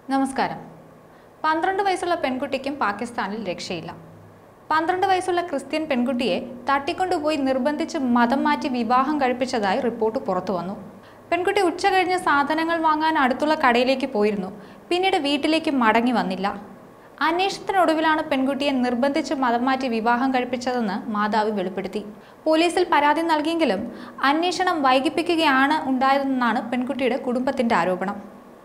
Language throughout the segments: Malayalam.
നമസ്കാരം പന്ത്രണ്ട് വയസ്സുള്ള പെൺകുട്ടിക്കും പാകിസ്ഥാനിൽ രക്ഷയില്ല പന്ത്രണ്ട് വയസ്സുള്ള ക്രിസ്ത്യൻ പെൺകുട്ടിയെ തട്ടിക്കൊണ്ടുപോയി നിർബന്ധിച്ച് മതം മാറ്റി വിവാഹം കഴിപ്പിച്ചതായി റിപ്പോർട്ട് പുറത്തു വന്നു പെൺകുട്ടി ഉച്ച കഴിഞ്ഞ് സാധനങ്ങൾ വാങ്ങാൻ അടുത്തുള്ള കടയിലേക്ക് പോയിരുന്നു പിന്നീട് വീട്ടിലേക്ക് മടങ്ങി വന്നില്ല അന്വേഷണത്തിനൊടുവിലാണ് പെൺകുട്ടിയെ നിർബന്ധിച്ച് മതം മാറ്റി വിവാഹം കഴിപ്പിച്ചതെന്ന് മാതാവ് വെളിപ്പെടുത്തി പോലീസിൽ പരാതി നൽകിയെങ്കിലും അന്വേഷണം വൈകിപ്പിക്കുകയാണ് ഉണ്ടായതെന്നാണ് പെൺകുട്ടിയുടെ കുടുംബത്തിന്റെ ആരോപണം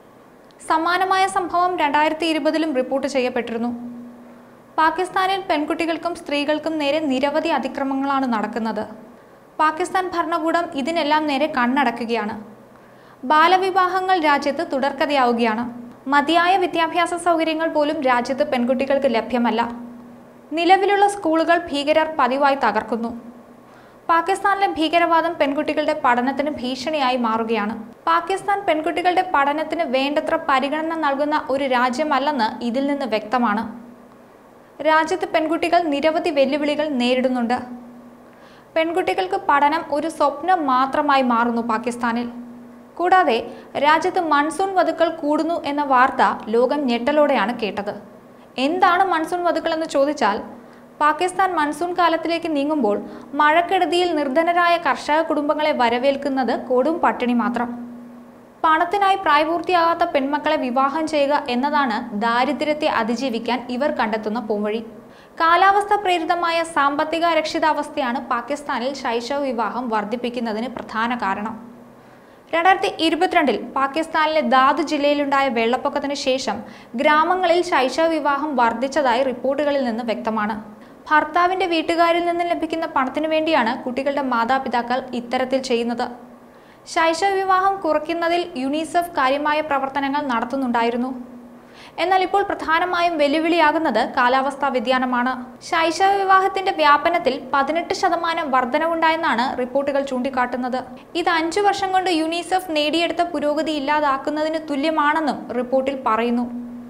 സമാനമായ സംഭവം രണ്ടായിരത്തി ഇരുപതിലും റിപ്പോർട്ട് ചെയ്യപ്പെട്ടിരുന്നു പാകിസ്ഥാനിൽ പെൺകുട്ടികൾക്കും സ്ത്രീകൾക്കും നേരെ നിരവധി അതിക്രമങ്ങളാണ് നടക്കുന്നത് പാകിസ്ഥാൻ ഭരണകൂടം ഇതിനെല്ലാം നേരെ കണ്ണടക്കുകയാണ് ബാലവിവാഹങ്ങൾ രാജ്യത്ത് തുടർക്കഥയാവുകയാണ് മതിയായ വിദ്യാഭ്യാസ സൗകര്യങ്ങൾ പോലും രാജ്യത്ത് പെൺകുട്ടികൾക്ക് ലഭ്യമല്ല നിലവിലുള്ള സ്കൂളുകൾ ഭീകരർ പതിവായി തകർക്കുന്നു പാകിസ്ഥാനിലെ ഭീകരവാദം പെൺകുട്ടികളുടെ പഠനത്തിന് ഭീഷണിയായി മാറുകയാണ് പാകിസ്ഥാൻ പെൺകുട്ടികളുടെ പഠനത്തിന് വേണ്ടത്ര പരിഗണന നൽകുന്ന ഒരു രാജ്യമല്ലെന്ന് ഇതിൽ നിന്ന് വ്യക്തമാണ് രാജ്യത്ത് പെൺകുട്ടികൾ നിരവധി വെല്ലുവിളികൾ നേരിടുന്നുണ്ട് പെൺകുട്ടികൾക്ക് പഠനം ഒരു സ്വപ്നം മാത്രമായി മാറുന്നു പാകിസ്ഥാനിൽ കൂടാതെ രാജ്യത്ത് മൺസൂൺ വധുക്കൾ കൂടുന്നു എന്ന വാർത്ത ലോകം ഞെട്ടലോടെയാണ് കേട്ടത് എന്താണ് മൺസൂൺ വധുക്കൾ എന്ന് ചോദിച്ചാൽ പാകിസ്ഥാൻ മൺസൂൺ കാലത്തിലേക്ക് നീങ്ങുമ്പോൾ മഴക്കെടുതിയിൽ നിർധനരായ കർഷക കുടുംബങ്ങളെ വരവേൽക്കുന്നത് കൊടും പട്ടിണി മാത്രം പണത്തിനായി പ്രായപൂർത്തിയാകാത്ത പെൺമക്കളെ വിവാഹം ചെയ്യുക എന്നതാണ് ദാരിദ്ര്യത്തെ അതിജീവിക്കാൻ ഇവർ കണ്ടെത്തുന്ന പോംവഴി കാലാവസ്ഥ പ്രേരിതമായ സാമ്പത്തിക അരക്ഷിതാവസ്ഥയാണ് പാകിസ്ഥാനിൽ ശൈശവ വിവാഹം വർദ്ധിപ്പിക്കുന്നതിന് പ്രധാന കാരണം രണ്ടായിരത്തി ഇരുപത്തിരണ്ടിൽ പാകിസ്ഥാനിലെ ദാദ് ജില്ലയിലുണ്ടായ വെള്ളപ്പൊക്കത്തിന് ശേഷം ഗ്രാമങ്ങളിൽ ശൈശവ വിവാഹം വർദ്ധിച്ചതായി റിപ്പോർട്ടുകളിൽ നിന്ന് വ്യക്തമാണ് ഭർത്താവിന്റെ വീട്ടുകാരിൽ നിന്ന് ലഭിക്കുന്ന പണത്തിനു വേണ്ടിയാണ് കുട്ടികളുടെ മാതാപിതാക്കൾ ഇത്തരത്തിൽ ചെയ്യുന്നത് ശൈശവ വിവാഹം കുറയ്ക്കുന്നതിൽ യുണിസെഫ് കാര്യമായ പ്രവർത്തനങ്ങൾ നടത്തുന്നുണ്ടായിരുന്നു എന്നാൽ ഇപ്പോൾ പ്രധാനമായും വെല്ലുവിളിയാകുന്നത് കാലാവസ്ഥാ വ്യതിയാനമാണ് ശൈശവ വിവാഹത്തിന്റെ വ്യാപനത്തിൽ പതിനെട്ട് ശതമാനം വർധനവുണ്ടായെന്നാണ് റിപ്പോർട്ടുകൾ ചൂണ്ടിക്കാട്ടുന്നത് ഇത് അഞ്ചു വർഷം കൊണ്ട് യുണിസെഫ് നേടിയെടുത്ത പുരോഗതി ഇല്ലാതാക്കുന്നതിന് തുല്യമാണെന്നും റിപ്പോർട്ടിൽ പറയുന്നു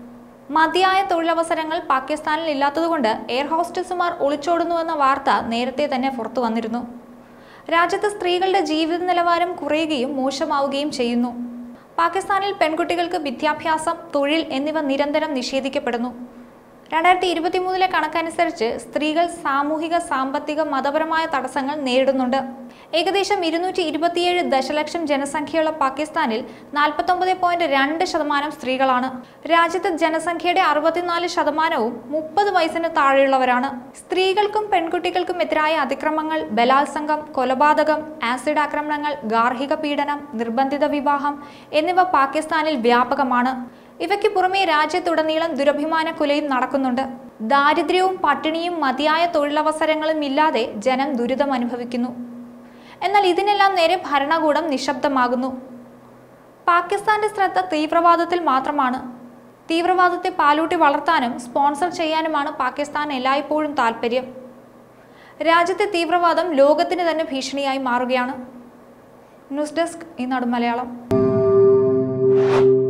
മതിയായ തൊഴിലവസരങ്ങൾ പാകിസ്ഥാനിൽ ഇല്ലാത്തതുകൊണ്ട് എയർ ഹോസ്റ്റസുമാർ ഒളിച്ചോടുന്നുവെന്ന വാർത്ത നേരത്തെ തന്നെ പുറത്തു വന്നിരുന്നു രാജ്യത്ത് സ്ത്രീകളുടെ ജീവിത നിലവാരം കുറയുകയും മോശമാവുകയും ചെയ്യുന്നു പാകിസ്ഥാനിൽ പെൺകുട്ടികൾക്ക് വിദ്യാഭ്യാസം തൊഴിൽ എന്നിവ നിരന്തരം നിഷേധിക്കപ്പെടുന്നു രണ്ടായിരത്തി ഇരുപത്തി മൂന്നിലെ കണക്കനുസരിച്ച് സ്ത്രീകൾ സാമൂഹിക സാമ്പത്തിക മതപരമായ തടസ്സങ്ങൾ നേരിടുന്നുണ്ട് ഏകദേശം ഇരുന്നൂറ്റി ഇരുപത്തിയേഴ് ദശലക്ഷം ജനസംഖ്യയുള്ള പാകിസ്ഥാനിൽ നാൽപ്പത്തൊമ്പത് പോയിന്റ് രണ്ട് ശതമാനം സ്ത്രീകളാണ് രാജ്യത്തെ ജനസംഖ്യയുടെ അറുപത്തിനാല് ശതമാനവും മുപ്പത് വയസ്സിന് താഴെയുള്ളവരാണ് സ്ത്രീകൾക്കും പെൺകുട്ടികൾക്കും എതിരായ അതിക്രമങ്ങൾ ബലാത്സംഗം കൊലപാതകം ആസിഡ് ആക്രമണങ്ങൾ ഗാർഹിക പീഡനം നിർബന്ധിത വിവാഹം എന്നിവ പാകിസ്ഥാനിൽ വ്യാപകമാണ് ഇവയ്ക്ക് പുറമെ രാജ്യത്തുടനീളം ദുരഭിമാന കുലയും നടക്കുന്നുണ്ട് ദാരിദ്ര്യവും പട്ടിണിയും മതിയായ തൊഴിലവസരങ്ങളും ഇല്ലാതെ ജനം ദുരിതം അനുഭവിക്കുന്നു എന്നാൽ ഇതിനെല്ലാം നേരെ ഭരണകൂടം നിശബ്ദമാകുന്നു പാകിസ്ഥാന്റെ ശ്രദ്ധ തീവ്രവാദത്തിൽ മാത്രമാണ് തീവ്രവാദത്തെ പാലൂട്ടി വളർത്താനും സ്പോൺസർ ചെയ്യാനുമാണ് പാകിസ്ഥാൻ എല്ലായ്പ്പോഴും താല്പര്യം രാജ്യത്തെ തീവ്രവാദം ലോകത്തിന് തന്നെ ഭീഷണിയായി മാറുകയാണ് ന്യൂസ് ഡെസ്ക് ഈ മലയാളം